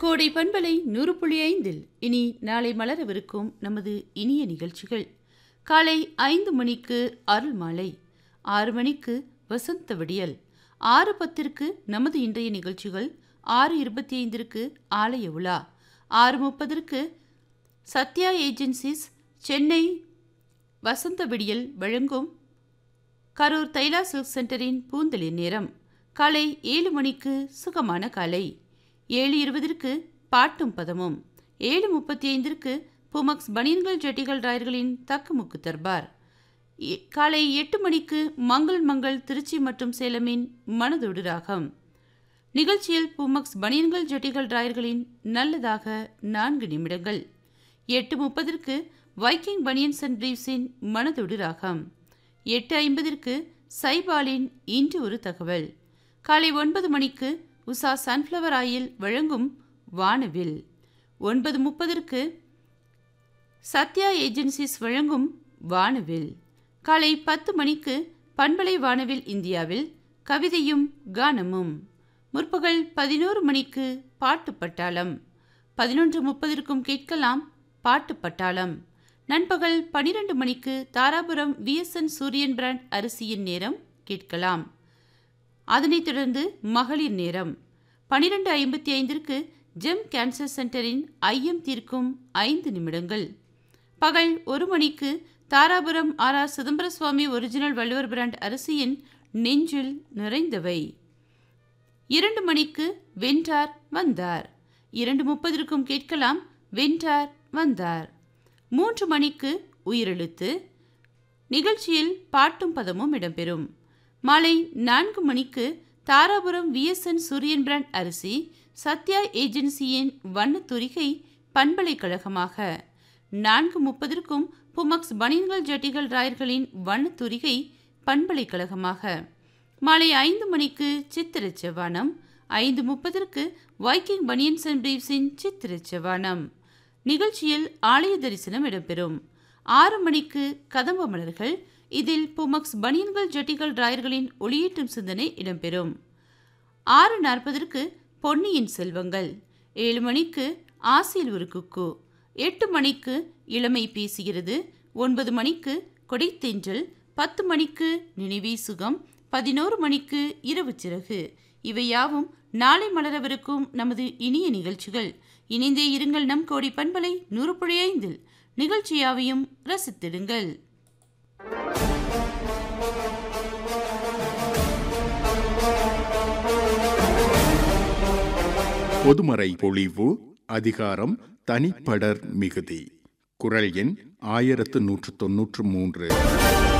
கோடை பண்பலை நூறு புள்ளி ஐந்தில் இனி நாளை மலரவிருக்கும் நமது இனிய நிகழ்ச்சிகள் காலை ஐந்து மணிக்கு அருள் மாலை ஆறு மணிக்கு வசந்த விடியல் ஆறு பத்திற்கு நமது இன்றைய நிகழ்ச்சிகள் ஆறு இருபத்தி ஐந்திற்கு ஆலய உலா ஆறு முப்பதற்கு சத்யா ஏஜென்சிஸ் சென்னை வசந்த விடியல் வழங்கும் கரூர் தைலா சில்க் சென்டரின் பூந்தளிர் நேரம் காலை ஏழு மணிக்கு சுகமான காலை ஏழு இருபதற்கு பாட்டும் பதமும் ஏழு முப்பத்தி ஐந்திற்கு புமக்ஸ் பனியன்கள் ஜெட்டிகள் ராயர்களின் தக்குமுக்கு தர்பார் எ- காலை எட்டு மணிக்கு மங்கள் மங்கள் திருச்சி மற்றும் சேலமின் மனதொடு ராகம் நிகழ்ச்சியில் புமக்ஸ் பனியன்கள் ஜெட்டிகள் ராயர்களின் நல்லதாக நான்கு நிமிடங்கள் எட்டு முப்பதற்கு வைக்கிங் பனியன்ஸ் அண்ட் பிரீவ்ஸின் மனதொடு ராகம் எட்டு ஐம்பதிற்கு சைபாலின் இன்று ஒரு தகவல் காலை ஒன்பது மணிக்கு உஷா சன்ஃப்ளவர் ஆயில் வழங்கும் வானவில் ஒன்பது முப்பதற்கு சத்யா ஏஜென்சிஸ் வழங்கும் வானவில் காலை பத்து மணிக்கு பண்பலை வானவில் இந்தியாவில் கவிதையும் கானமும் முற்பகல் பதினோரு மணிக்கு பாட்டு பட்டாளம் பதினொன்று முப்பதற்கும் கேட்கலாம் பாட்டு பட்டாளம் நண்பகல் பனிரெண்டு மணிக்கு தாராபுரம் விஎஸ்என் சூரியன் பிராண்ட் அரிசியின் நேரம் கேட்கலாம் அதனைத் தொடர்ந்து மகளிர் நேரம் பனிரெண்டு ஐம்பத்தி ஐந்திற்கு ஜெம் கேன்சர் சென்டரின் ஐயம் தீர்க்கும் ஐந்து நிமிடங்கள் பகல் ஒரு மணிக்கு Dharapuram R R Chidambara Swami original Valluvar brand அரிசியின் நெஞ்சில் நிறைந்தவை இரண்டு மணிக்கு வென்றார் வந்தார் இரண்டு முப்பதற்கும் கேட்கலாம் வென்றார் வந்தார் மூன்று மணிக்கு உயிரெழுத்து நிகழ்ச்சியில் பாட்டும் பதமும் இடம்பெறும் மாலை நான்கு மணிக்கு தாராபுரம் விஎஸ்என் சூரியன் பிராண்ட் அரிசி சத்யா ஏஜென்சியின் வண்ணத்துரிகை பண்பலைக்கழகமாக நான்கு முப்பதற்கும் புமக்ஸ் பனியன்கள் ஜட்டிகள் ராயர்களின் வண்ணத்துரிகை பண்பலைக்கழகமாக மாலை ஐந்து மணிக்கு சித்திர செவ்வானம் ஐந்து முப்பதற்கு வைக்கிங் பனியன்ஸ் அண்ட் பிரீவ்ஸின் சித்திர செவ்வானம் நிகழ்ச்சியில் ஆலய தரிசனம் இடம்பெறும் ஆறு மணிக்கு கதம்ப மலர்கள் இதில் புமக்ஸ் பனியன்கள் ஜட்டிகள் ராயர்களின் ஒளியேற்றும் சிந்தனை இடம்பெறும் ஆறு நாற்பதற்கு பொன்னியின் செல்வங்கள் ஏழு மணிக்கு ஆசியில் ஒரு குக்கு எட்டு மணிக்கு இளமை பேசுகிறது ஒன்பது மணிக்கு கொடைத்தென்றல் பத்து மணிக்கு நினைவே சுகம் பதினோரு மணிக்கு இரவு சிறகு இவை யாவும் நாளை மலரவிருக்கும் நமது இனிய நிகழ்ச்சிகள் இணைந்தே இருங்கள் நம் கோடி பண்பலை நூறு புள்ளி ஐந்தில் நிகழ்ச்சியாவையும் ரசித்திடுங்கள் பொதுமறை பொழிவு அதிகாரம் தனிப்படர் மிகுதி குரல் எண் ஆயிரத்து நூற்று தொன்னூற்று மூன்று